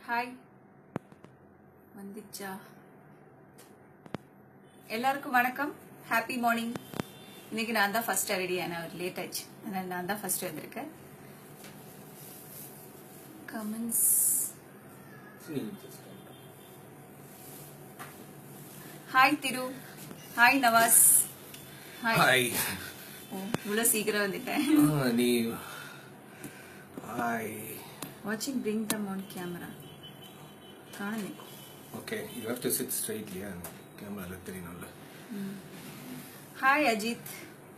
Hi வந்துச்சா எல்லாருக்கும் வணக்கம் ஹாப்பி மார்னிங் இன்னைக்கு நான் தான் ஃபர்ஸ்ட் ரெடி ஆன ஒரு லேட் ஆச்சு அதனால நான் தான் ஃபர்ஸ்ட் வந்திருக்கேன் comments hi Thiru hi Nawaz hi hi oh இவ்வளோ சீக்கிரம் வந்துட்டேன் நீ ஹாய் வாட்சிங் பிரிங் தம் ஆன் கேமரா காணுமே okay you have to sit ஸ்ட்ரைட்லியா கேமரால தெரியணும்ல ஹாய் அஜித்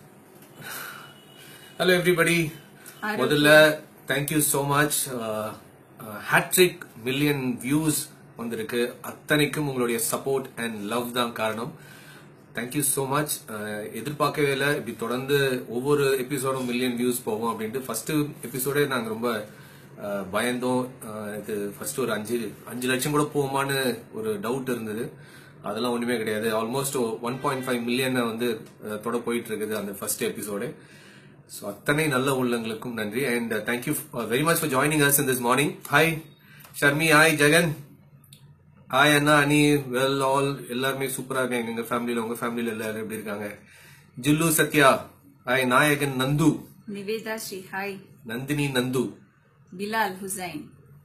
ஹலோ எவ்ரிபடி ஆரோக்கியம். முதல்ல thank you so much hattrick million views வந்திருக்கு அத்தனைக்கும் உங்களுடைய சப்போர்ட் அண்ட் லவ் தான் காரணம் தேங்க்யூ ஸோ மச் எதிர்பார்க்கவே இல்லை இப்படி தொடர்ந்து ஒவ்வொரு எபிசோடும் மில்லியன் வியூஸ் போகும் அப்படின்ட்டு ஃபர்ஸ்ட் எபிசோடே நாங்கள் ரொம்ப அஹ், பயந்தோம் அஹ், இது ஃபர்ஸ்ட் ஒரு அஞ்சு அஞ்சு லட்சம் கூட போகுமான்னு ஒரு டவுட் இருந்தது அதெல்லாம் ஒண்ணுமே கிடையாது almost one point five million வந்து அஹ், தொட போயிட்டு இருக்குது அந்த ஃபர்ஸ்ட் எபிசோடு ஸோ அத்தனை நல்ல உள்ளங்களுக்கும் நன்றி and thank you very much for joining us in this morning hi Sharmi hi Jagan hi அண்ணா அனி வெல் ஆல் எல்லாருமே சூப்பரா இருக்காங்க எங்க ஃபேமிலியில உங்க ஃபேமிலியில எல்லாரும் எப்படி இருக்காங்க ஜில்லு சத்யா ஹாய் நாயகன் நந்து நிவேதா ஸ்ரீ ஹாய் நந்தினி நந்து பிலால் ஹுசைன்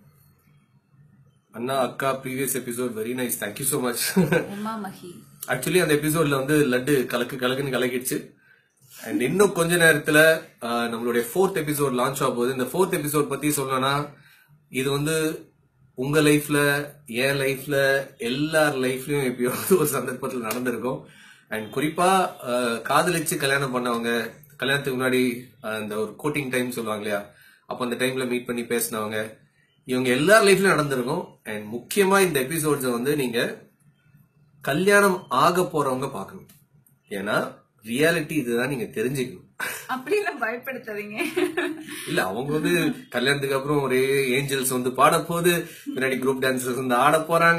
அண்ணா அக்கா previous episode very nice thank you so much Uma Mahi actually அந்த எபிசோட்ல வந்து லட்டு கலக்கு கலக்குன்னு கலக்கிடுச்சு அண்ட் இன்னும் கொஞ்ச நேரத்துல ஆஹ், நம்மளுடைய ஃபோர்த் எபிசோட் லான்ச் ஆக போகுது இந்த ஃபோர்த் எபிசோட் பத்தி சொல்லணும்னா இது வந்து உங்க லைஃப்ல என் லைஃப்ல எல்லார் லைஃப்லயும் எப்பயாவது ஒரு சந்தர்ப்பத்தில் நடந்திருக்கும் அண்ட் குறிப்பா ஆஹ், காதலிச்சு கல்யாணம் பண்ணவங்க கல்யாணத்துக்கு முன்னாடி ஆஹ், இந்த ஒரு கோட்டிங் டைம் சொல்லுவாங்க இல்லையா அப்ப அந்த டைம்ல மீட் பண்ணி பேசினவங்க இவங்க எல்லார் லைஃப்லயும் நடந்திருக்கும் அண்ட் முக்கியமா இந்த எபிசோட்ஸை வந்து நீங்க கல்யாணம் ஆக போறவங்க பார்க்கணும் ஏன்னா ரியாலிட்டி இதுதான் நீங்க தெரிஞ்சுக்கணும் அப்படிலாம் பயப்படுத்தாதீங்க இல்ல அவங்க வந்து கல்யாணத்துக்கு அப்புறம் ஒரே ஏஞ்சல்ஸ் வந்து பாட போகுது பின்னாடி குரூப் டான்சர்ஸ் வந்து ஆட போறாங்க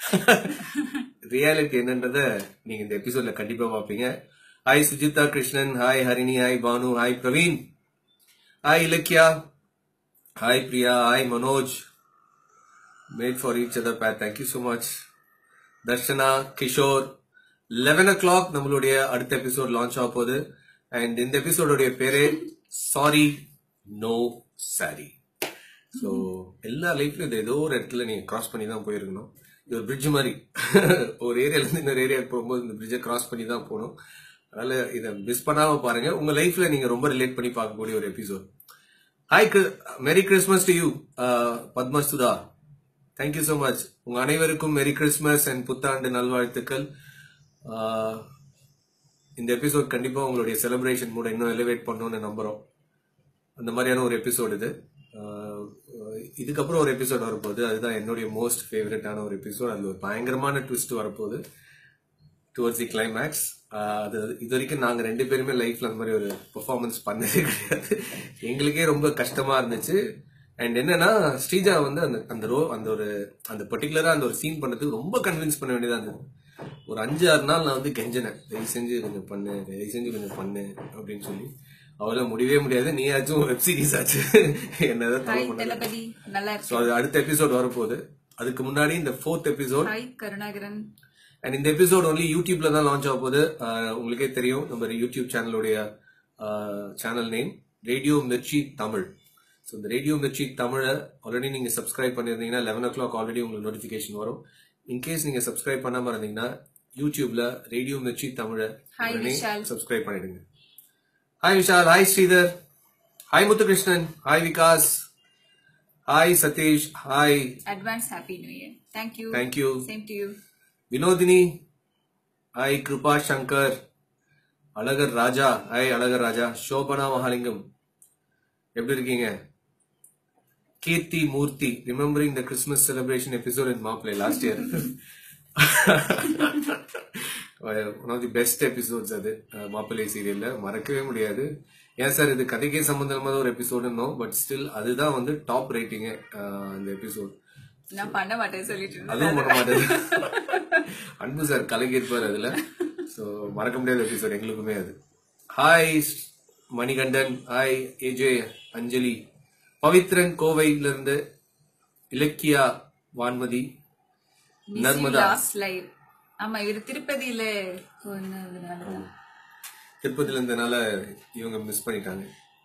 ரியாலிட்டி என்னன்றத நீங்க இந்த எபிசோட்ல கண்டிப்பா பாப்பீங்க hi Sujitha Krishnan hi Harini hi Banu hi Praveen hi Ilakkiya hi Priya hi Manoj made for each other pair thank you so much Dharshana Kishore eleven o'clock நம்மளுடைய அடுத்த எபிசோட் லான்ச் ஆக போகுது அண்ட் இந்த எபிசோடோடைய பேரே சாரி நோ சாரி ஸோ எல்லா லைஃப்லயும் இது ஏதோ ஒரு இடத்துல நீங்க கிராஸ் பண்ணி தான் போயிருக்கணும் இது ஒரு பிரிட்ஜ் மாதிரி ஒரு ஏரியால இருந்து இன்னொரு ஏரியாவுக்கு போகும்போது இந்த பிரிட்ஜை கிராஸ் பண்ணி தான் போகணும் அதனால இதை மிஸ் பண்ணாம பாருங்க உங்க லைஃப்ல நீங்க ரொம்ப ரிலேட் பண்ணி பார்க்கக்கூடிய ஒரு episode hi merry Christmas to you Padmasudha thank you so much உங்க அனைவருக்கும் மெரி கிறிஸ்மஸ் அண்ட் புத்தாண்டு நல்வாழ்த்துக்கள் ஆஹ், இந்த எபிசோட் கண்டிப்பா உங்களுடைய செலிப்ரேஷன் மூட இன்னும் எலிவேட் பண்ணணும்னு நம்புறோம் அந்த மாதிரியான ஒரு எபிசோட் இது ஆஹ், இதுக்கப்புறம் ஒரு எபிசோட் வரப்போகுது அதுதான் என்னுடைய மோஸ்ட் ஃபேவரட்டான ஒரு எபிசோட் அதுல ஒரு பயங்கரமான ட்விஸ்ட் வரப்போகுது டுவர்ட்ஸ் தி கிளைமேக்ஸ் அது இது வரைக்கும் நாங்க ரெண்டு பேருமே லைஃப்ல அந்த மாதிரி ஒரு பெர்ஃபார்மன்ஸ் பண்ணதே கிடையாது எங்களுக்கே ரொம்ப கஷ்டமா இருந்துச்சு அண்ட் என்னன்னா ஸ்ரீஜா வந்து அந்த அந்த ரோ அந்த ஒரு அந்த பர்டிகுலரா அந்த ஒரு சீன் பண்ணதுக்கு ரொம்ப கன்வின்ஸ் பண்ண வேண்டியதா இருந்தது ஒரு அஞ்சு ஆறு நாள் நான் வந்து கெஞ்சினேன் தயவு செஞ்சு கொஞ்சம் பண்ணு தயவு செஞ்சு கொஞ்சம் பண்ணு அப்படின்னு சொல்லி அவள முடியவே முடியாது நீயாச்சும் வெப் சீரிஸ் ஆச்சு என்னதான் தப்பு ஹாய் பண்ணல தளபதி நல்லா ஸோ இருக்கு அது அடுத்த எபிசோட் வரப்போகுது அதுக்கு முன்னாடி இந்த fourth episode hi Karunakaran and இந்த எபிசோட் ஒன்லி யூடியூப்ல தான் லான்ச் ஆக போகுது ஆஹ் உங்களுக்கே தெரியும் நம்ம யூடியூப் சேனலுடைய channel name radio Mirchi Tamil so இந்த ரேடியோ மிர்ச்சி தமிழை ஆல்ரெடி நீங்க சப்ஸ்கிரைப் பண்ணியிருந்தீங்கன்னா லெவன் ஓ கிளாக் ஆல்ரெடி உங்களுக்கு நோட்டிஃபிகேஷன் வரும் இன்கேஸ் நீங்க சப்ஸ்கிரைப் பண்ணாம இருந்தீங்கன்னா யூடியூப்ல ரேடியோ மிர்ச்சி தமிழை Hi, உடனே விஷால். சப்ஸ்கிரைப் பண்ணிடுங்க hi Vishal hi Sridhar hi Muthukrishnan hi Vikas hi Sathish hi advance happy new year thank you thank you same to you Vinodhini hi Kiruba Shankar Azhagar Raja hi Azhagar Raja Sobana Mahalingam எப்படி இருக்கீங்க Keerthi Murthy remembering the Christmas celebration episode in மாப்ளே last year one of the best episodes அது அஹ், மாப்பிள்ளை சீரியல்ல மறக்கவே முடியாது ஏன் சார் இது கதைக்கே சம்பந்தமா ஒரு எபிசோடுன்னோ பட் ஸ்டில் அதுதான் வந்து டாப் ரேட்டிங் அந்த எபிசோட் நான் பண்ண மாட்டேன் சொல்லிட்டு இருந்தேன் அதுவும் பண்ண மாட்டேது அன்பு சார் கலங்கிருப்பார் அதுல சோ மறக்க முடியாத எபிசோட் எங்களுக்குமே அது hi Manikandan hi AJ Anjali Pavithran கோவையில இருந்து இலக்கியா வான்மதி நர்மதா லாஸ்ட் லைவ் ஆமா இவர் திருப்பதியில போனதுனாலதான் திருப்பதியில இருந்தனால இவங்க மிஸ் பண்ணிட்டாங்க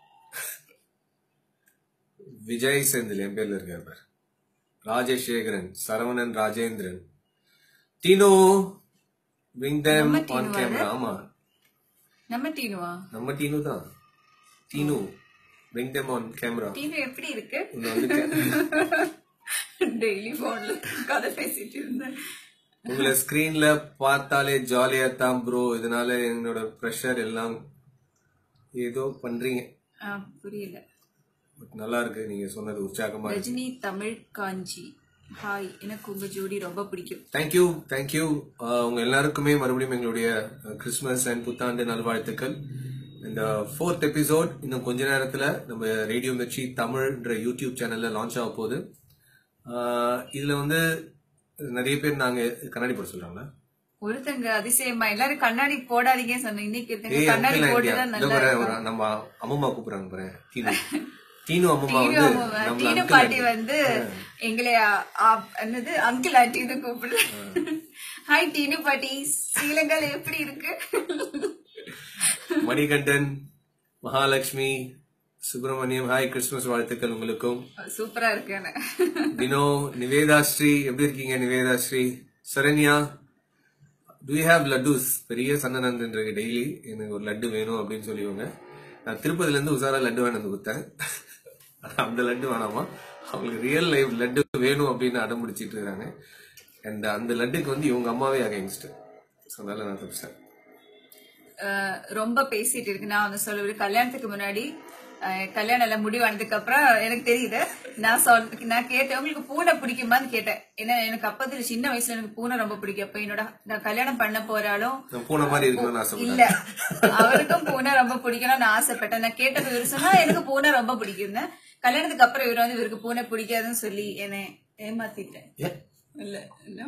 விஜய் செந்தில் என் பேர்ல இருக்கார் பாரு. ராஜசேகரன் சரவணன் ராஜேந்திரன் டீனோ bring them நம்ம on டீனு camera ஆமா நம்ம டீனுவா நம்ம டீனு தான் டீனு bring them on camera டீனு எப்படி இருக்கு இங்க வந்து டெய்லி போன்ல கதை பேசிட்டு இருந்தேன் உங்களை ஸ்கிரீன்ல பார்த்தாலே ஜாலியா தான் ப்ரோ இதனால என்னோட ப்ரெஷர் எல்லாம் ஏதோ பண்றீங்க ஆ, புரியல பட் நல்லா இருக்கு நீங்க சொன்னது உற்சாகமா இருக்கு ரஜினி தமிழ் காஞ்சி ஹாய் எனக்கு உங்க ஜோடி ரொம்ப பிடிக்கும் தேங்க்யூ தேங்க்யூ உங்க எல்லாருக்குமே மறுபடியும் எங்களுடைய கிறிஸ்மஸ் அண்ட் புத்தாண்டு நல்வாழ்த்துக்கள் இந்த ஃபோர்த் எபிசோட் இன்னும் கொஞ்ச நேரத்துல நம்ம ரேடியோ மிர்ச்சி தமிழ்ன்ற யூடியூப் சேனல்ல லான்ச் ஆக போகுது அஹ், இதுல வந்து நிறைய பேர் நாங்க கண்ணாடி போட சொல்றாங்களா ஒருத்தங்க அதிசயமா எல்லாரும் கண்ணாடி போடாதீங்கன்னு சொன்னேன் இன்னைக்கு ஒருத்தங்க ஏய் கண்ணாடி அங்கிள் போட்டுதான் இந்த நல்லா பாரு, இருக்கும் ஒரு நம்ம அம்மம்மா கூப்பிடுறாங்க பாரு டீனு டீனு அம்மம்மா டீனு வந்து அம்மா, நம்மள டீனு uncle பாட்டி aunty. வந்து எங்களை ஆ- ஆ- என்னது அங்கிள் ஆண்டின்னு கூப்பிடுறேன் ஹாய் டீனு பாட்டி ஸ்ரீலங்கால எப்படி இருக்கு மணிகண்டன் மகாலட்சுமி சுப்பிரமணியம் ஹாய் கிறிஸ்துமஸ் வாழ்த்துக்கள் உங்களுக்கும் சூப்பரா இருக்கு தினோ நிவேதா ஸ்ரீ எப்படி இருக்கீங்க Nivetha Sri Saranya to you have லட்டூஸ் பெரிய சன்னநந்தன் இருக்கு டெய்லி எனக்கு ஒரு லட்டு வேணும் அப்படின்னு சொல்லிடுவாங்க நான் திருப்பதில இருந்து உசாரா லட்டு வேணும் வந்து கொடுத்தேன் அந்த லட்டு வேணாமா அவங்களுக்கு ரியல் லைஃப் லட்டு வேணும் அப்படின்னு அடம் பிடிச்சிட்டு இருக்காங்க அண்ட் அந்த லட்டுக்கு வந்து இவங்க அம்மாவே அகைன்ஸ்ட் ஸோ அதனால நான் தப்பிச்சேன் அஹ் ரொம்ப பேசிட்டு இருக்கு நான் வந்து சொல்லுவேன் கல்யாணத்துக்கு முன்னாடி அஹ் கல்யாணம் எல்லாம் முடிவானதுக்கு அப்புறம் எனக்கு தெரியுது நான் சொல் நான் கேட்டேன் உங்களுக்கு பூனை பிடிக்குமான்னு கேட்டேன் ஏன்னா எனக்கு அப்பத்துல சின்ன வயசுல எனக்கு பூனை ரொம்ப பிடிக்கும் அப்ப என்னோட நான் கல்யாணம் பண்ண போறாலும் நான் பூனை மாதிரி இருக்கணும்னு ஆசைப்பட்டேன் இல்ல அவருக்கும் பூனை ரொம்ப பிடிக்கணும்னு நான் ஆசைப்பட்டேன் நான் கேட்டது இவர் சொன்னா எனக்கு பூனை ரொம்ப பிடிக்கும் கல்யாணத்துக்கு அப்புறம் இவர் வந்து இவருக்கு பூனை பிடிக்காதுன்னு சொல்லி என்னை ஏமாத்திட்டேன் ஏ, இல்ல இல்ல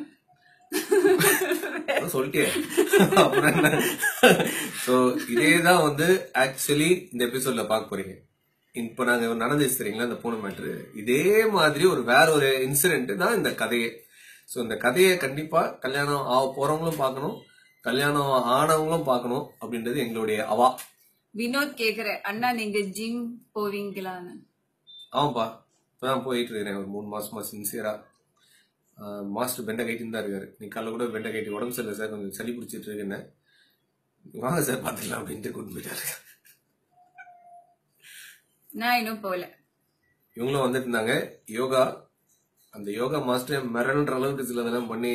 அதான் சொல்லிட்டே அப்புறம் என்ன ஸோ இதே தான் வந்து ஆக்சுவலி இந்த எபிசோட்ல பார்க்க போறீங்க இப்போ நாங்க நடந்துச்சு தெரியுங்களா இந்த பூனை மேட்ரு இதே மாதிரி ஒரு வேற ஒரு இன்சிடென்ட் தான் இந்த கதையே ஸோ இந்த கதையை கண்டிப்பா கல்யாணம் ஆக போறவங்களும் பார்க்கணும் கல்யாணம் ஆனவங்களும் பார்க்கணும் அப்படின்றது எங்களுடைய அவா வினோத் கேக்குற அண்ணா நீங்க ஜிம் போவீங்களான்னு ஆமாப்பா இப்பதான் போயிட்டு இருக்கிறேன் ஒரு மூணு மாசமா சின்சியரா மாஸ்டர் பெண்டை கைட்டு தான் இருக்காரு நீ காலைல கூட பெண்டை கைட்டு உடம்பு சரியில்லை சார் கொஞ்சம் சளி பிடிச்சிட்டு இருக்குன்னு வாங்க சார் பார்த்துக்கலாம் அப்படின்ட்டு கூட்டு போயிட்டாரு நான் இன்னும் போல இவங்களும் வந்துட்டு இருந்தாங்க யோகா அந்த யோகா மாஸ்டர் மிரள்ற அளவுக்கு சில இதெல்லாம் பண்ணி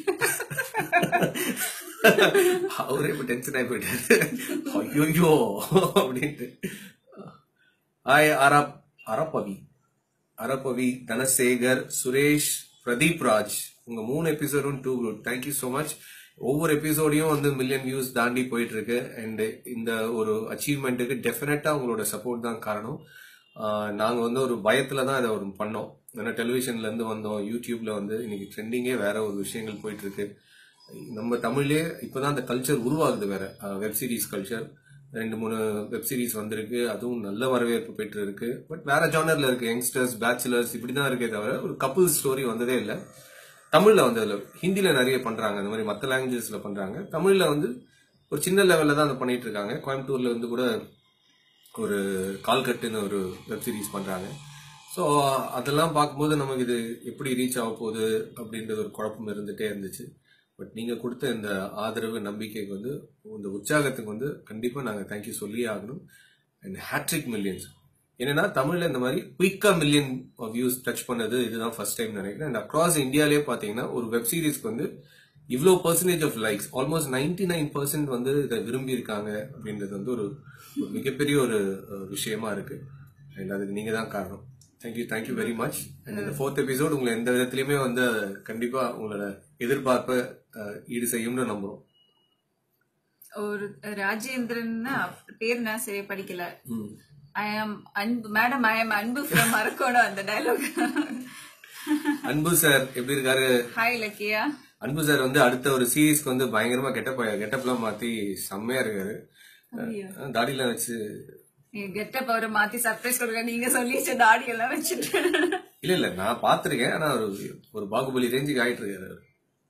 அவரே இப்ப டென்ஷன் ஆகி போயிட்டாரு ஐயோ அப்படின்ட்டு ஹாய் அரப் அரப்பவி அரப்பவி தனசேகர் சுரேஷ் பிரதீப் ராஜ் உங்க மூணு எபிசோடும் too good thank you so much ஒவ்வொரு எபிசோடையும் வந்து மில்லியன் வியூஸ் தாண்டி போயிட்டு இருக்கு அண்ட் இந்த ஒரு அச்சீவ்மெண்ட்டுக்கு டெஃபினட்டா உங்களோட சப்போர்ட் தான் காரணம் ஆஹ் நாங்க வந்து ஒரு பயத்துல தான் இதை ஒரு பண்ணோம் ஏன்னா டெலிவிஷன்ல இருந்து வந்தோம் யூடியூப்ல வந்து இன்னைக்கு ட்ரெண்டிங்கே வேற ஒரு விஷயங்கள் போயிட்டு இருக்கு நம்ம தமிழ்லயே இப்பதான் அந்த கல்ச்சர் உருவாகுது வேற வெப் சீரிஸ் கல்ச்சர் ரெண்டு மூணு வெப் சீரிஸ் வந்திருக்கு அதுவும் நல்ல வரவேற்பு பெற்று இருக்கு பட் வேற ஜானர்ல இருக்கு யங்ஸ்டர்ஸ் பேச்சுலர்ஸ் இப்படிதான் இருக்கே தவிர ஒரு கப்புள் ஸ்டோரி வந்ததே இல்லை தமிழ்ல வந்ததுல ஹிந்தில நிறைய பண்றாங்க அந்த மாதிரி மற்ற லாங்குவேஜஸ்ல பண்றாங்க தமிழ்ல வந்து ஒரு சின்ன லெவல்ல தான் அதை பண்ணிட்டு இருக்காங்க கோயம்புத்தூர்ல வந்து கூட ஒரு கால்கட்டுன்னு ஒரு வெப் சீரிஸ் பண்றாங்க ஸோ அதெல்லாம் பார்க்கும்போது நமக்கு இது எப்படி ரீச் ஆக போகுது அப்படின்றது ஒரு குழப்பம் இருந்துட்டே இருந்துச்சு பட் நீங்க கொடுத்த இந்த ஆதரவு நம்பிக்கைக்கு வந்து இந்த உற்சாகத்துக்கு வந்து கண்டிப்பா நாங்க தேங்க்யூ சொல்லியே ஆகணும் அண்ட் ஹேட்ரிக் மில்லியன்ஸ் என்னன்னா தமிழ்ல இந்த மாதிரி குயிக்கா மில்லியன் வியூஸ் டச் பண்ணது இதுதான் ஃபர்ஸ்ட் டைம் நினைக்கிறேன் அண்ட் அக்ராஸ் இந்தியாலே பாத்தீங்கன்னா ஒரு வெப் சீரிஸ்க்கு வந்து இவ்வளோ percentage of likes almost ninety nine percent வந்து இதை விரும்பி இருக்காங்க அப்படின்றது வந்து ஒரு ஒரு மிகப்பெரிய ஒரு அஹ், விஷயமா இருக்கு அண்ட் அதுக்கு நீங்க தான் காரணம் thank you thank you very much and இந்த ஃபோர்த் எபிசோட் உங்களை எந்த விதத்திலயுமே வந்து அதை கண்டிப்பா உங்களோட எதிர்பார்ப்பை அஹ், ஈடு செய்யும்னு நம்புறோம் ஒரு ராஜேந்திரன் பேர் நான் சரியா படிக்கல ம். ஐ ஆம் அன்பு மேடம் ஐ ஆம் அன்பு ஃப்ரம் மறக்கணும் அந்த டயலாக் அன்பு சார் எப்படி இருக்காரு ஹாய் லக்கியா அன்பு சார் வந்து அடுத்த ஒரு சீரீஸ்க்கு வந்து பயங்கரமா கெட்டப் கெட்டப்லாம் மாத்தி செம்மையா இருக்காரு அப்படியா? அஹ் தாடிலாம் வச்சு நீங்க கெட்டப் அவரை மாத்தி சர்ப்ரைஸ் கொடுக்க நீங்க சொல்லி தாடி எல்லாம் வச்சுட்டு இல்ல இல்ல நான் பாத்திருக்கேன் ஆனா ஒரு ஒரு பாகுபலி ரேஞ்சுக்கு ஆயிட்டு இருக்காரு அவரு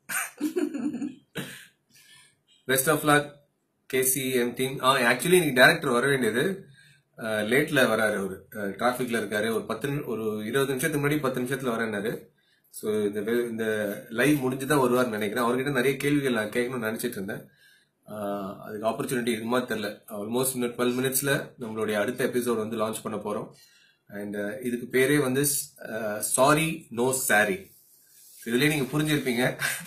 best of luck KC M team ஆ ஆக்சுவலி இன்னைக்கு டேரக்டர் வர வேண்டியது லேட்ல வராரு அவரு டிராஃபிக்ல இருக்காரு ஒரு பத்து நிமி- ஒரு இருபது நிமிஷத்துக்கு முன்னாடி பத்து நிமிஷத்துல வரேன்னாரு ஸோ இந்த வே- இந்த லைவ் முடிஞ்சுதான் வருவார்னு நினைக்கிறேன் அவர்கிட்ட நிறைய கேள்விகள் நான் கேட்கணும்னு நினைச்சிட்டு இருந்தேன் ஆஹ் அதுக்கு ஆப்பர்ச்சுனிட்டி இருக்குமா தெரியல ஆல்மோஸ்ட் இன்னும் டுவெல் மினிட்ஸ்ல நம்மளுடைய அடுத்த எபிசோட் வந்து லான்ச் பண்ண போறோம் அண்ட் இதுக்கு பேரே வந்து சாரி நோ சாரி இதுலயே நீங்க புரிஞ்சிருப்பீங்க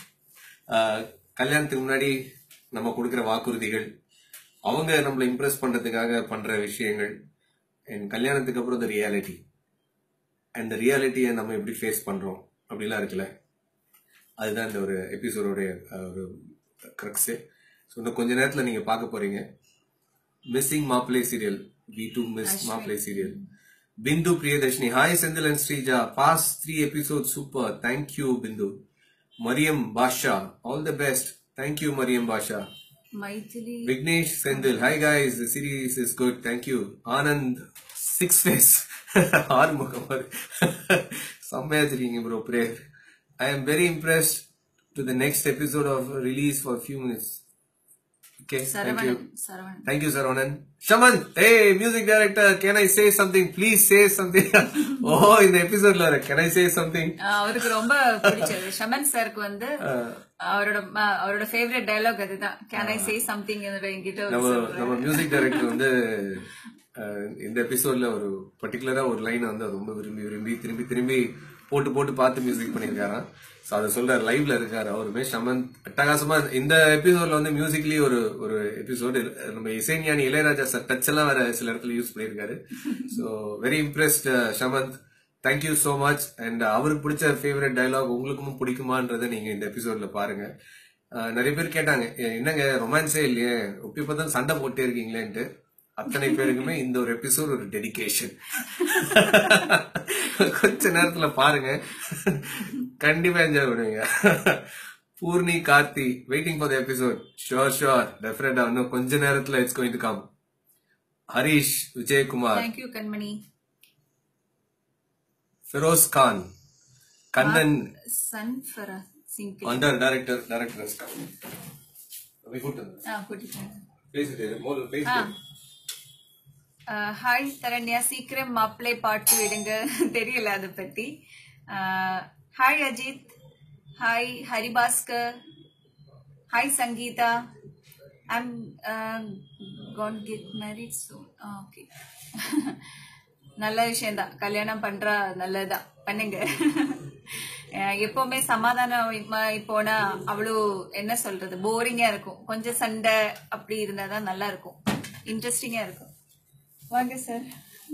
ஆஹ் கல்யாணத்துக்கு முன்னாடி நம்ம கொடுக்குற வாக்குறுதிகள் அவங்க நம்மளை இம்ப்ரெஸ் பண்றதுக்காக பண்ற விஷயங்கள் அண்ட் கல்யாணத்துக்கு அப்புறம் இந்த ரியாலிட்டி அந்த ரியாலிட்டியை நம்ம எப்படி ஃபேஸ் பண்றோம் அப்படிலாம் இருக்குல்ல அதுதான் இந்த ஒரு எபிசோடோடைய ஒரு க்ரக்ஸு ஸோ இன்னும் கொஞ்ச நேரத்தில் நீங்கள் பார்க்க போறீங்க மிஸ்ஸிங் மாப்பிளை சீரியல் வி டூ மிஸ் மாப்பிளை serial Bindhu Priyadarshini hi Senthil and Sreeja boss three episode super thank you Bindhu Mariam Basha all the best thank you Mariam Basha Mythili Vignesh Sendil. Hi guys, the series is good. Thank you. Anand, six face. Arumugam செம்மையா வச்சிருக்கீங்க bro prayer I am very impressed to the next episode of release for few minutes okay thank you Saravanan Saravanan Thank you, Saravanan. Shaman, hey, music director, can I say something? Please say something. oh, இந்த எபிசோட்ல can I say something? ஆஹ் அவருக்கு ரொம்ப பிடிச்சது ஷமன் சாருக்கு வந்து அவரோட ம- அவரோட ஃபேவரட் டயலாக் அதுதான் கேன் ஐ சே சம்திங் என்கிட்ட ஒரு நம்ம சொல்றாரு. நம்ம மியூசிக் டைரக்டர் வந்து அஹ், இந்த எபிசோட்ல ஒரு பர்டிகுலரா ஒரு லைன் வந்து அவர் ரொம்ப விரும்பி விரும்பி திரும்பி திரும்பி போட்டு போட்டு பார்த்து மியூசிக் பண்ணியிருக்காராம் ஸோ அதை சொல்ற லைவ்ல இருக்காரு அவருமே சமன் அட்டகாசமா இந்த எபிசோட்ல வந்து மியூசிக்லி ஒரு ஒரு எபிசோடு நம்ம இசைஞானி இளையராஜா சார் டச் எல்லாம் வேற சில இடத்துல யூஸ் பண்ணியிருக்காரு so very impressed Samanth thank you so much and அவருக்கு பிடிச்ச ஃபேவரட் டயலாக் உங்களுக்கும் பிடிக்குமான்றதை நீங்க இந்த எபிசோட்ல பாருங்க அஹ் நிறைய பேர் கேட்டாங்க "ஏ, என்னங்க ரொமான்ஸே இல்லையே ஒப்பி பார்த்தா சண்டை போட்டே இருக்கீங்களேன்ட்டு அத்தனை பேருக்குமே இந்த ஒரு எபிசோட் ஒரு டெடிகேஷன் கொஞ்ச நேரத்துல பாருங்க கண்டிப்பா என்ஜாய் பண்ணுவீங்க Poorni Karthi waiting for the episode sure sure டெஃபினட்டா இன்னும் கொஞ்ச நேரத்துல it's going to come Harish Vijayakumar Thank you Kanmani Feroz Khan Kannan son Farah Singh under director director அப்படி கூட்டம் ஆ கூட்டிட்டேன் பேசிட்டு மோதல் பேசிட்டு ஹாய் தரண்யா சீக்கிரம் மாப்பிள்ளை பாட்டு விடுங்க தெரியல அதை பத்தி hi Ajith hi Haribhaskar hi Sangeetha I'm gonna get married soon okay நல்ல விஷயம்தான் கல்யாணம் பண்றா நல்லதுதான் பண்ணுங்க அஹ் எப்பவுமே சமாதானம் போனா அவ்வளோ என்ன சொல்றது போரிங்கா இருக்கும் கொஞ்சம் சண்டை அப்படி இருந்தாதான் நல்லா இருக்கும் இன்ட்ரெஸ்டிங்கா இருக்கும் வாங்க சார்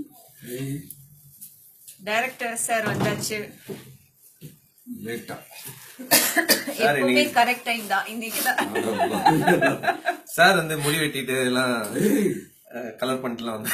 டைரக்டர் சார் வந்தாச்சு லேட்டா எப்பவுமே கரெக்ட் டைம் தான் இன்னைக்கு தான் சார் வந்து முடி வெட்டிட்டு எல்லாம் கலர் பண்ணிட்டுலாம் வந்து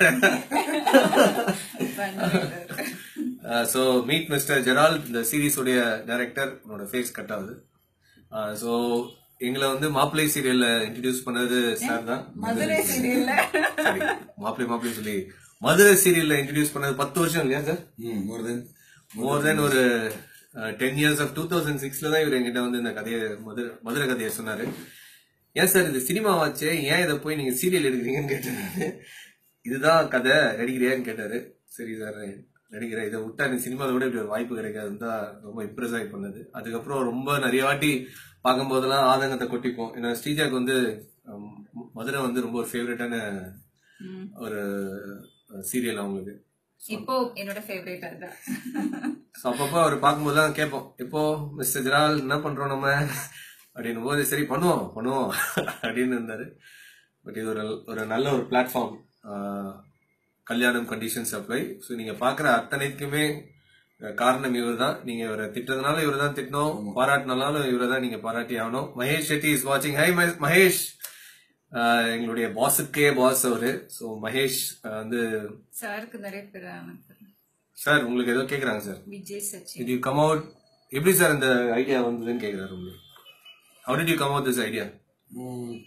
ஸோ மீட் மிஸ்டர் ஜெரால் இந்த சீரீஸ் உடைய டைரக்டர் உன்னோட ஃபேஸ் கட் ஆகுது ஸோ எங்களை வந்து மாப்பிள்ளை சீரியல்ல இன்ட்ரடியூஸ் பண்ணது சார் தான் மதுரை சீரியல்ல சரி மாப்பிள்ளை மாப்பிள்ளை சொல்லி மதுரை சீரியல்ல இன்ட்ரடியூஸ் பண்ணது பத்து வருஷம் இல்லையா சார் மோர் தென் மோர் தென் ஒரு ten years of two thousand சிக்ஸ்ல தான் இவர் என்கிட்ட வந்து இந்த கதையை மதுரை மதுரை கதையை சொன்னாரு ஏன் சார் இது சினிமாவாச்சே ஏன் இதை போய் நீங்க சீரியல் எடுக்கிறீங்கன்னு கேட்டாரு இதுதான் கதை நடிக்கிறியான்னு கேட்டாரு சரி சார் நடிக்கிறேன் இதை விட்டா எனக்கு சினிமாவில் கூட இப்படி ஒரு வாய்ப்பு கிடைக்காதுன்னு தான் ரொம்ப இம்ப்ரெஸ் ஆகி பண்ணது அதுக்கப்புறம் ரொம்ப நிறைய வாட்டி பார்க்கும்போதெல்லாம் ஆதங்கத்தை கொட்டிப்போம் ஏன்னா ஸ்ரீஜாக்கு வந்து ஹம், மதுரை வந்து ரொம்ப ஒரு ஃபேவரட்டான ஒரு சீரியல் அவங்களுக்கு இப்போ என்னோட ஃபேவரட் அதுதான் ஸோ அப்பப்போ அவர் பார்க்கும்போது தான் கேட்போம் இப்போ மிஸ்டர் ஜெரால் என்ன பண்றோம் நம்ம அப்படின்னும் போது சரி பண்ணுவோம் பண்ணுவோம் அப்படின்னு இருந்தாரு பட் இது ஒரு ஒரு நல்ல ஒரு பிளாட்ஃபார்ம் கல்யாணம் கண்டிஷன் சப்ளை ஸோ நீங்க பார்க்குற அத்தனைக்குமே அஹ், காரணம் இவர் தான் நீங்க இவரை திட்டதுனால இவர் தான் திட்டணும் பாராட்டினாலும் இவரை தான் நீங்க பாராட்டி ஆகணும் மகேஷ் ஷெட்டி இஸ் வாட்சிங் ஹை மகேஷ் அஹ், எங்களுடைய பாஸுக்கே பாஸ் அவரு ஸோ மகேஷ் அஹ், வந்து சாருக்கு நிறைய பேர் அனுப்புறேன் சார் உங்களுக்கு ஏதோ கேக்குறாங்க sir Vijay Sachin Did you come out எப்படி சார் இந்த ஐடியா வந்ததுன்னு கேக்குறாரு உங்களுக்கு how did you come out this idea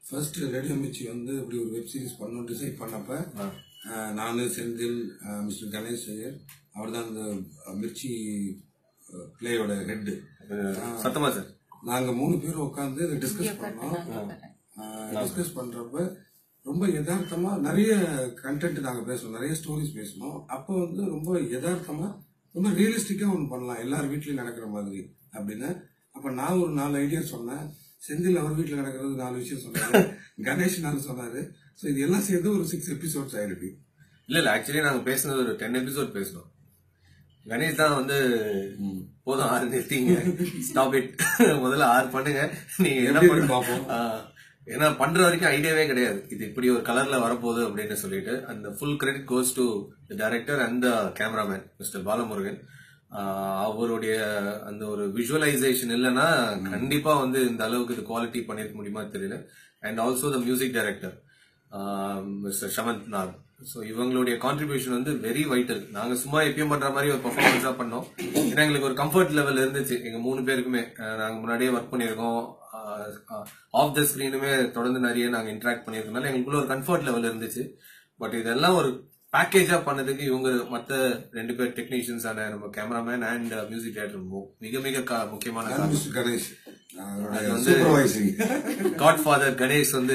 first radio Mirchi வந்து இப்படி ஒரு வெப் சீரிஸ் பண்ணணும் டிசைட் பண்ணப்ப அஹ், நானு செந்தில் அஹ், மிஸ்டர் கணேஷ் ஐயர் அவர் தான் அந்த அஹ், மிர்ச்சி பிளேயோட ஹெட்டு சத்தமா சார் நாங்க மூணு பேரும் உட்காந்து இதை டிஸ்கஸ் பண்ணோம் டிஸ்கஸ் பண்றப்ப ரொம்ப யதார்த்தமா நிறைய கண்டென்ட் நாங்க பேசணும் நிறைய ஸ்டோரிஸ் பேசணும் அப்போ வந்து ரொம்ப யதார்த்தமா ரொம்ப ரியலிஸ்டிக்கா ஒன்று பண்ணலாம் எல்லார் வீட்லயும் நடக்கிற மாதிரி அப்படின்னு அப்ப நான் ஒரு நாலு ஐடியா சொன்னேன் செந்தில் அவர் வீட்ல நடக்கிறது நாலு விஷயம் சொன்னாரு கணேஷ் நாலு சொன்னாரு ஸோ இது எல்லாம் சேர்ந்து ஒரு சிக்ஸ் எபிசோட்ஸ் ஆயிருக்கு இல்ல இல்ல ஆக்சுவலி நாங்க பேசினது ஒரு டென் எபிசோட் பேசணும் கணேஷ் தான் வந்து போதும் ஆறு நிறுத்திங்க ஸ்டாப் இட் முதல்ல ஆறு பண்ணுங்க நீங்க என்ன எப்படி பண்ண பார்ப்போம். ஏன்னா பண்ற வரைக்கும் ஐடியாவே கிடையாது இது இப்படி ஒரு கலர்ல வரப்போகுது அப்படின்னு சொல்லிட்டு அந்த full credit goes to director and cameraman mister Balamurugan ஆஹ் அவருடைய அந்த ஒரு விஷுவலைசேஷன் இல்லைன்னா கண்டிப்பா வந்து இந்த அளவுக்கு இது குவாலிட்டி பண்ணிருக்க முடியுமா தெரியல and also the music director mister Shamanth Nag so இவங்களுடைய கான்ட்ரிபியூஷன் வந்து வெரி வைட்டல் நாங்க சும்மா எப்பயும் பண்ற மாதிரி ஒரு பர்ஃபார்மன்ஸா பண்ணோம் ஏன்னா எங்களுக்கு ஒரு கம்ஃபர்ட் லெவல் இருந்துச்சு எங்க மூணு பேருக்குமே அஹ் நாங்க முன்னாடியே ஒர்க் பண்ணியிருக்கோம் ஆஃப் த ஸ்கிரீனுமே தொடர்ந்து நிறைய நாங்க இன்டராக்ட் பண்ணியிருக்கனால எங்களுக்குள்ள ஒரு கம்ஃபர்ட் லெவல் இருந்துச்சு பட் இதெல்லாம் ஒரு பேக்கேஜா பண்ணதுக்கு இவங்க மத்த ரெண்டு பேர் டெக்னீஷியன்ஸான நம்ம கேமராமேன் அண்ட் மியூசிக் டைரக்டர் மிக மிக கா- முக்கியமான காரணம் மிஸ்டர் கணேஷ் அது வந்து- சூப்பர்வைசிங் காட் ஃபாதர் கணேஷ் வந்து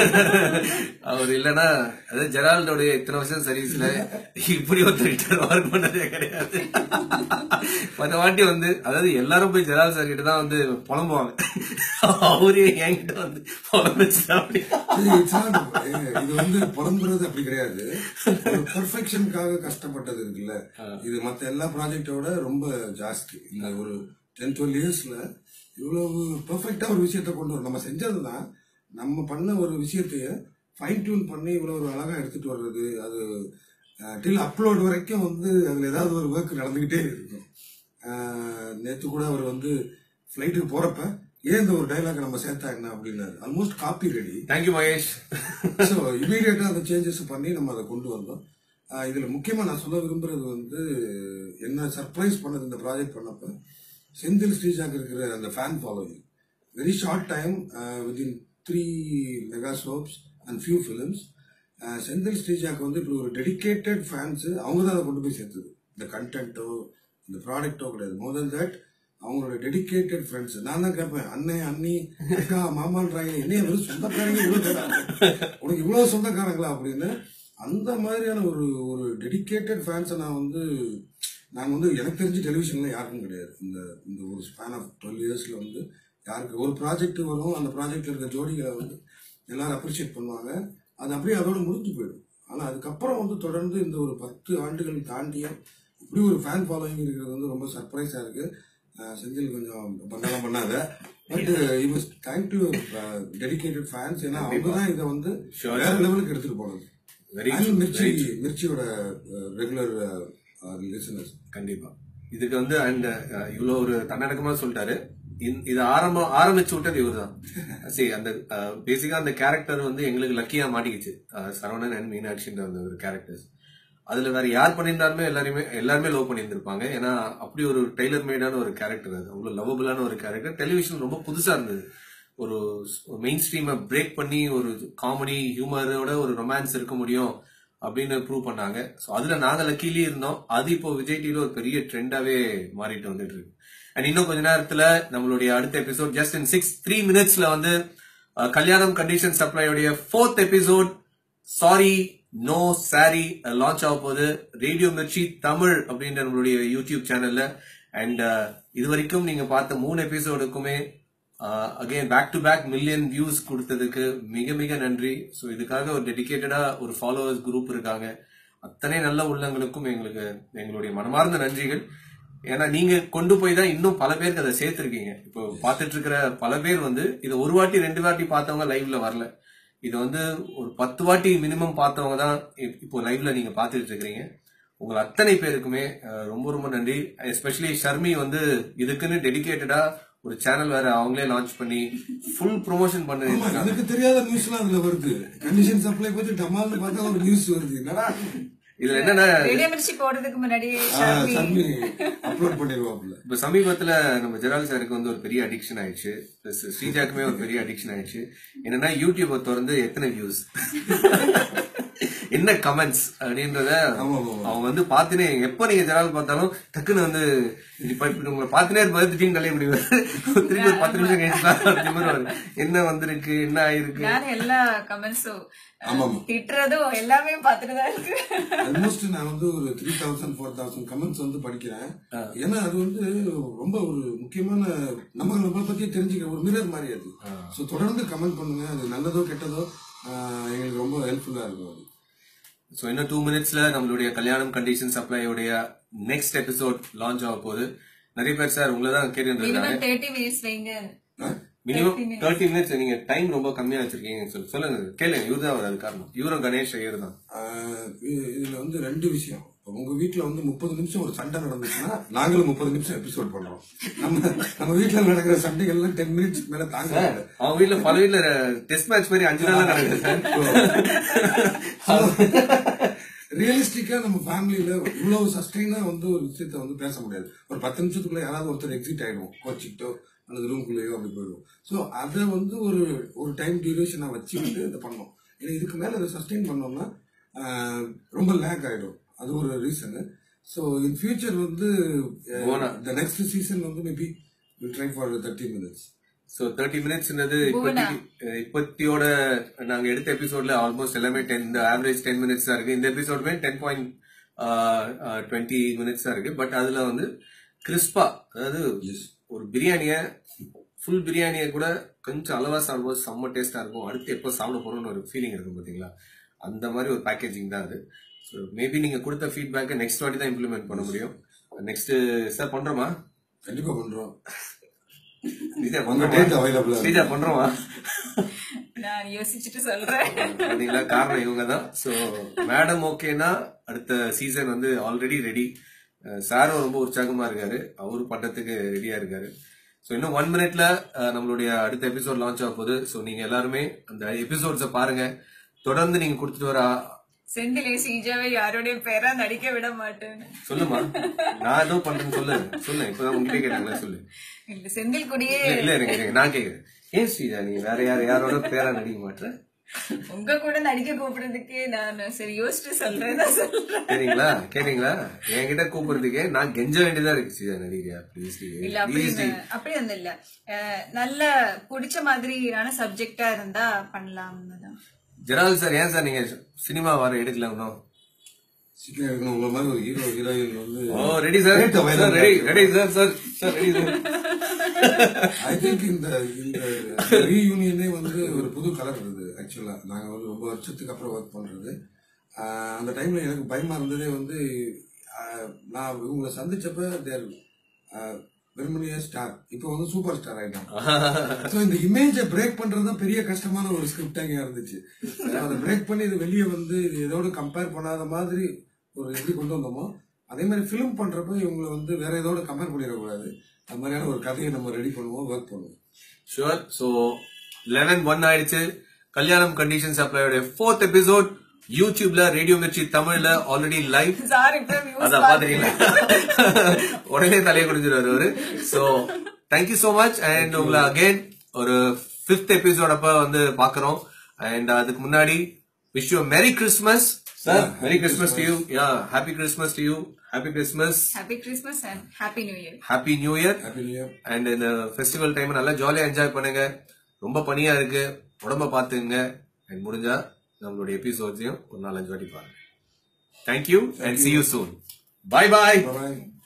அவர் இல்லனா அதாவது ஜெரால்டோடைய இத்தனை வருஷம் சர்வீஸ்ல இப்படி ஒருத்தர் ஒர்க் பண்ணதே கிடையாது மற்ற வாட்டி வந்து அதாவது எல்லாரும் போய் ஜெரால் சார் கிட்ட தான் வந்து புலம்புவாங்க அவரே என்கிட்ட வந்து புலம்பிச்சுட்டா அப்படி இது it's not- இது வந்து புலம்புறது அப்படி கிடையாது ஒரு பெர்ஃபெக்ஷனுக்காக கஷ்டப்பட்டது இருக்குல்ல இது மத்த எல்லா ப்ராஜெக்டோட ரொம்ப ஜாஸ்தி இந்த ஒரு டென் டுவெல் இயர்ஸ்ல இவ்வளவு பெர்ஃபெக்டா ஒரு விஷயத்த கொண்டு வரும் நம்ம செஞ்சதுதான் நம்ம பண்ண ஒரு விஷயத்தைய ஃபைன் டியூன் பண்ணி இவ்வளவு ஒரு அழகா எடுத்துட்டு வர்றது அது டில் அப்லோட் வரைக்கும் வந்து அதுல ஏதாவது ஒரு ஒர்க் நடந்துகிட்டே இருக்கும் அஹ், நேத்து கூட அவர் வந்து ஃபிளைட்டுக்கு போறப்ப ஏன் இந்த ஒரு டைலாக் நம்ம சேர்த்தா என்ன அப்படின்னாரு almost copy ready thank you Mahesh so immediately அந்த சேஞ்சஸ் பண்ணி நம்ம அதை கொண்டு வந்தோம் ஆஹ் இதுல முக்கியமா நான் சொல்ல விரும்புறது வந்து என்ன சர்ப்ரைஸ் பண்ணது இந்த ப்ராஜெக்ட் பண்ணப்ப செந்தில் ஸ்ரீஜாக்கு இருக்கிற அந்த fan following very short time within three mega soaps and few films Senthil ஸ்ரீஜாக்கு வந்து இப்படி ஒரு டெடிகேட்டட் ஃபேன்ஸ் அவங்க தான் அதை கொண்டு போய் சேர்த்தது இந்த கண்டென்ட்டோ இந்த ப்ராடக்ட்டோ கிடையாது மோர் தென் தட் அவங்களோட டெடிகேட்டட் ஃப்ரெண்ட்ஸ் நான் தான் கேட்பேன் அண்ணன் அண்ணி அக்கா மாமான்றாங்க என்னைய வெறும் சொந்தக்காரங்க இவ்வளவு பேரா? உனக்கு இவ்வளவு சொந்தக்காரங்களா அப்படின்னு அந்த மாதிரியான ஒரு ஒரு டெடிகேட்டட் ஃபேன்ஸை நான் வந்து நாங்கள் வந்து எனக்கு தெரிஞ்சு டெலிவிஷன்ல யாருக்கும் கிடையாது இந்த இந்த ஒரு ஸ்பேன் ஆஃப் டுவெல் இயர்ஸ்ல வந்து யாருக்கு ஒரு ப்ராஜெக்ட் வரும் அந்த ப்ராஜெக்ட்ல இருக்க ஜோடிகளை வந்து எல்லாரும் அப்ரிஷியேட் பண்ணுவாங்க அது அப்படியே அதோட முடிஞ்சு போயிடும் ஆனா அதுக்கப்புறம் வந்து தொடர்ந்து இந்த ஒரு பத்து ஆண்டுகள் தாண்டியும் இப்படி ஒரு ஃபேன் ஃபாலோயிங் இருக்கிறது வந்து ரொம்ப சர்ப்ரைஸா இருக்கு அஹ் செந்தில் கொஞ்சம் பங்கெல்லாம் பண்ணாத but it was thank to dedicated fans ஏன்னா அவங்க தான் இதை வந்து Sure. வேற லெவலுக்கு எடுத்துட்டு போனது வெரி And மிர்ச்சி மிர்ச்சியோட ரெகுலர் லிசனர்ஸ் கண்டிப்பா இதுக்கு வந்து அண்ட் இவ்வளவு ஒரு தன்னடக்கமா சொல்லிட்டாரு இந்த- இது ஆரம்பம் ஆரம்பிச்சு விட்டது இவர்தான் சரி அந்த பேசிக்கா அந்த கேரக்டர் வந்து எங்களுக்கு லக்கியா மாட்டிக்கிச்சு அஹ், சரவணன் அண்ட் மீனாட்சின்ற அந்த ஒரு கேரக்டர்ஸ் அதுல வேற யார் பண்ணியிருந்தாலுமே எல்லாருமே எல்லாருமே லவ் பண்ணியிருந்திருப்பாங்க ஏன்னா அப்படி ஒரு டெய்லர் மேடான ஒரு கேரக்டர் அது அவ்வளவு லவபிளான ஒரு கேரக்டர் டெலிவிஷன் ரொம்ப புதுசா இருந்தது ஒரு மெயின் ஸ்ட்ரீமை பிரேக் பண்ணி ஒரு காமெடி ஹியூமரோட ஒரு ரொமான்ஸ் இருக்க முடியும் அப்படின்னு ப்ரூவ் பண்ணாங்க ஸோ அதுல நாங்க லக்கிலி இருந்தோம் அது இப்போ விஜய் டிவில ஒரு பெரிய ட்ரெண்டாவே மாறிட்டு வந்துட்டு இருக்கு அண்ட் இன்னும் கொஞ்ச நேரத்துல நம்மளுடைய அடுத்த episode just in six three மினிட்ஸ்ல வந்து அஹ், கல்யாணம் கண்டிஷன் சப்ளையோடைய fourth episode sorry no sorry launch ஆக போகுது ரேடியோ மிர்ச்சி தமிழ் அப்படின்ற நம்மளுடைய யூடியூப் சேனல்ல அண்ட் இது வரைக்கும் நீங்க பார்த்த மூணு எபிசோடுக்குமே again back to back million views கொடுத்ததுக்கு மிக மிக நன்றி ஸோ இதுக்காக ஒரு டெடிகேட்டடா ஒரு ஃபாலோவர்ஸ் குரூப் இருக்காங்க அத்தனை நல்ல உள்ளங்களுக்கும் எங்களுக்கு எங்களுடைய மனமார்ந்த நன்றிகள் ஏன்னா நீங்க கொண்டு போய் தான் இன்னும் பல பேருக்கு அதை சேர்த்திருக்கீங்க இப்போ பார்த்துட்டு இருக்கிற பல பேர் வந்து இதை ஒரு வாட்டி ரெண்டு வாட்டி பார்த்தவங்க லைவ்ல வரல இது வந்து ஒரு பத்து வாட்டி மினிமம் பார்த்தவங்க தான் இப்- இப்போ லைவ்ல நீங்க பார்த்துட்டு இருக்கிறீங்க உங்கள் அத்தனை பேருக்குமே அஹ், ரொம்ப ரொம்ப நன்றி எஸ்பெஷலி ஷர்மி வந்து இதுக்குன்னு டெடிகேட்டடா ஒரு சேனல் வேற அவங்களே லான்ச் பண்ணி ஃபுல் ப்ரொமோஷன் ஆமா பண்ணிருக்காங்க எனக்கு தெரியாத நியூஸ்லாம் அதுல வருது கண்டிஷன் சப்ளை பத்தி டமால்னு பார்த்தா ஒரு நியூஸ் வருது என்னடா இதுல என்னன்னா ரேடியோ மிர்ச்சி போடுறதுக்கு முன்னாடி ஷர்மி சன்மி அப்லோட் பண்ணிடுவாப்புல இப்ப சமீபத்துல நம்ம ஜெரால் சாருக்கு வந்து ஒரு பெரிய அடிக்ஷன் ஆயிடுச்சு பிளஸ் ஸ்ரீஜாக்குமே ஒரு பெரிய அடிக்ஷன் ஆயிடுச்சு என்னன்னா யூடியூப் திறந்து எத்தனை வியூஸ் என்ன கமெண்ட்ஸ் அப்படின்றத ஆமா, ஆமா, ஆமா. அவங்க வந்து பாத்துனே எப்ப நீங்க ஜெரால் பார்த்தாலும் டக்குன்னு வந்து இப்ப இப்ப உங்களை பாத்துனே இருப்பாரு திடீர்னு கல்யாணம் முடிவாரு திருப்பி ஒரு பத்து நிமிஷம் கழிச்சு என்ன வந்திருக்கு என்ன ஆயிருக்கு நான் எல்லா கமெண்ட்ஸும் ஆமா, ஆமா. திட்டுறதும் எல்லாமே பார்த்துட்டு தான் இருக்கு ஆல்மோஸ்ட் நான் வந்து ஒரு three thousand four thousand comments வந்து படிக்கிறேன் ஏன்னா அது வந்து ரொம்ப ஒரு முக்கியமான நம்ம நம்மளை பத்தி தெரிஞ்சுக்க ஒரு மிரர் மாதிரி அது ஸோ தொடர்ந்து கமெண்ட் பண்ணுங்க அது நல்லதோ கெட்டதோ ஆஹ் எங்களுக்கு ரொம்ப ஹெல்ப்ஃபுல்லா இருக்கும் அது ஸோ இன்னும் டூ மினிட்ஸ்ல நம்மளுடைய கல்யாணம் கண்டிஷன் சப்ளையோடைய நெக்ஸ்ட் எபிசோட் லான்ச் ஆக போகுது நிறைய பேர் சார் உங்களை தான் கேட்டுட்டு இருக்காங்க மினிமம் தேர்ட்டி மினிட்ஸ் வைங்க மினிமம் தேர்ட்டி மினிட்ஸ் நீங்க டைம் ரொம்ப கம்மியா வச்சிருக்கீங்க சொல்லு சொல்லுங்க கேளுங்க இவர் தான் அது காரணம் இவரும் கணேஷ் ஐயர் தான் ஆஹ் இது- இதுல வந்து ரெண்டு விஷயம் இப்ப உங்க வீட்ல வந்து முப்பது நிமிஷம் ஒரு சண்டை நடந்துச்சுன்னா நாங்களும் முப்பது நிமிஷம் எபிசோட் பண்றோம் நம்ம நம்ம வீட்ல நடக்கிற சண்டைகள்லாம் டென் மினிட்ஸ் மேல தாங்க முடியல. அவங்க வீட்ல பல வீட்ல டெஸ்ட் மேட்ச் மாதிரி அஞ்சு நாள் நடக்குது சார் ரியலிஸ்டிக்கா நம்ம ஃபேமிலியில இவ்வளவு சஸ்டைனா வந்து ஒரு விஷயத்த வந்து பேச முடியாது ஒரு பத்து நிமிஷத்துக்குள்ள யாராவது ஒருத்தர் எக்ஸிட் ஆயிடுவோம் கோச்சிக்கிட்டோ அல்லது ரூம்குள்ளேயோ அப்படி போயிடுவோம் ஸோ அதை வந்து ஒரு ஒரு டைம் டியூரேஷனா வச்சுக்கிட்டு இதை பண்ணோம் ஏன்னா இதுக்கு மேல அதை சஸ்டைன் பண்ணோம்னா ஆஹ், ரொம்ப லேக் ஆயிடும் அது ஒரு ரீசனு ஸோ இன் ஃபியூச்சர் வந்து Bona. த நெக்ஸ்ட் சீசன் வந்து maybe will try for thirty minutes so thirty மினிட்ஸ்ன்றது இப்போதைக்கு இப்பத்தியோட நாங்க எடுத்த எபிசோட்ல ஆல்மோஸ்ட் எல்லாமே டென் ஆவரேஜ் டென் மினிட்ஸ் தான் இருக்கு இந்த எபிசோடுமே டென் பாயிண்ட் டுவெண்ட்டி மினிட்ஸ் தான் இருக்கு பட் அதுல வந்து கிறிஸ்பா அதாவது ஒரு பிரியாணிய ஃபுல் பிரியாணியை கூட கொஞ்சம் அளவா சாப்பிடும்போது செம்ம டேஸ்டா இருக்கும் அடுத்து எப்போ சாப்பிட போறோம்னு ஒரு ஃபீலிங் இருக்கும் பாத்தீங்களா அந்த மாதிரி ஒரு பேக்கேஜிங் தான் அது ஸோ மேபி நீங்க கொடுத்த ஃபீட்பேக்கை நெக்ஸ்ட் வாட்டி தான் இம்ப்ளிமெண்ட் பண்ண முடியும் நெக்ஸ்ட் சார் பண்றோமா கண்டிப்பா பண்றோம் ஸ்ரீஜா உங்க பண்றோமா டேட் அவைலபிளா ஸ்ரீஜா பண்றோமா நான் யோசிச்சுட்டு சொல்றேன் பாத்தீங்களா காரணம் இவங்க தான் ஸோ மேடம் ஓகேனா அடுத்த சீசன் வந்து ஆல்ரெடி ரெடி சாரும் ரொம்ப உற்சாகமா இருக்காரு அவரும் பண்றதுக்கு ரெடியா இருக்காரு ஸோ இன்னும் ஒன் மினிட்ல நம்மளுடைய அடுத்த எபிசோட் லான்ச் ஆக போகுது ஸோ நீங்க எல்லாருமே அந்த எபிசோட்ஸை பாருங்க தொடர்ந்து நீங்க கொடுத்துட்டு வர செந்திலே சீஜாவை யாரோடைய பேரா நடிக்க விட மாட்டேன்னு சொல்லுமா நான் ஏதோ பண்றேன்னு சொல்லு சொல்லு இப்பதான் உங்ககிட்ட கேட்டாங்களே சொல்லு இல்ல செந்தில் கூடயே இல்ல, இல்ல இருங்க இருங்க, நான் கேக்குறேன் ஏன் ஸ்ரீஜா நீ வேற யார் யாரோட பேரா நடிக்க மாட்டேற உங்க கூட நடிக்க கூப்பிடுறதுக்கு நான் சரி யோசிச்சு சொல்றேன் தான் சொல்றேன் சரிங்களா கேட்டீங்களா என்கிட்ட கூப்பிடுறதுக்கே நான் கெஞ்ச வேண்டியதா இருக்கு ஸ்ரீஜா நடிகரியா ப்ளீஸ் இல்ல அப்படி இல்ல- அப்படி வந்து இல்ல அஹ், நல்ல பிடிச்ச மாதிரியான சப்ஜெக்டா இருந்தா பண்ணலாம்னு தான் ஜெரால் சார் ஏன் சார் நீங்க சினிமா வர எடுக்கல இன்னும் சீக்கிரம் இருக்கணும் உங்க மாதிரி ஒரு ஹீரோ ஹீரோயின் வந்து oh ready sir Date available. Sir ready ready sir sir sir ready sir I think இந்த இந்த ரீயூனியனே வந்து ஒரு புது கலர் இருந்தது ஆக்சுவலா நாங்க வந்து ரொம்ப வருஷத்துக்கு அப்புறம் ஒர்க் பண்றது ஆஹ் அந்த டைம்ல எனக்கு பயமா இருந்ததே வந்து ஆஹ் நான் இவங்களை சந்திச்சப்ப தேர் வெறுமனிய ஸ்டார் இப்போ வந்து சூப்பர் ஸ்டார் ஆயிட்டாங்க ஸோ இந்த இமேஜை பிரேக் பண்றது தான் பெரிய கஷ்டமான ஒரு ஸ்கிரிப்டாங்க இருந்துச்சு அதை பிரேக் பண்ணி இது வெளியே வந்து இது இதோட கம்பேர் பண்ணாத மாதிரி ஒரு எப்படி கொண்டு வந்தோமோ அதே மாதிரி ஃபிலிம் பண்றப்ப இவங்களை வந்து வேற இதோட கம்பேர் பண்ணிடக்கூடாது அது மாதிரியான ஒரு கதையை நம்ம ரெடி பண்ணுவோம் ஒர்க் பண்ணுவோம் ஷுவர் சோ லெவன் ஒன் ஆயிடுச்சு கல்யாணம் கண்டிஷன் சப்ளையோட ஃபோர்த் எபிசோட் யூடியூப்ல ரேடியோ மிர்ச்சி தமிழ்ல ஆல்ரெடி லைவ் சார் இப்ப views அதான் பாத்துறீங்களா உடனே தலையை குடிச்சிருவாரு அவரு so thank you so much and உங்களை அகைன் ஒரு ஃபிஃப்த் எபிசோட் அப்ப வந்து பாக்குறோம் அண்ட் அதுக்கு முன்னாடி wish you merry Christmas sir merry Christmas to you yeah happy Christmas to you happy Christmas happy Christmas and happy new year happy new year happy new year and இந்த festival time நல்லா ஜாலியா enjoy பண்ணுங்க ரொம்ப பனியா இருக்கு உடம்ப பாத்துங்க and முடிஞ்சா நம்மளுடைய எபிசோட்ஸையும் ஒரு நாலஞ்சு வாட்டி பாருங்க thank you and see you soon bye bye bye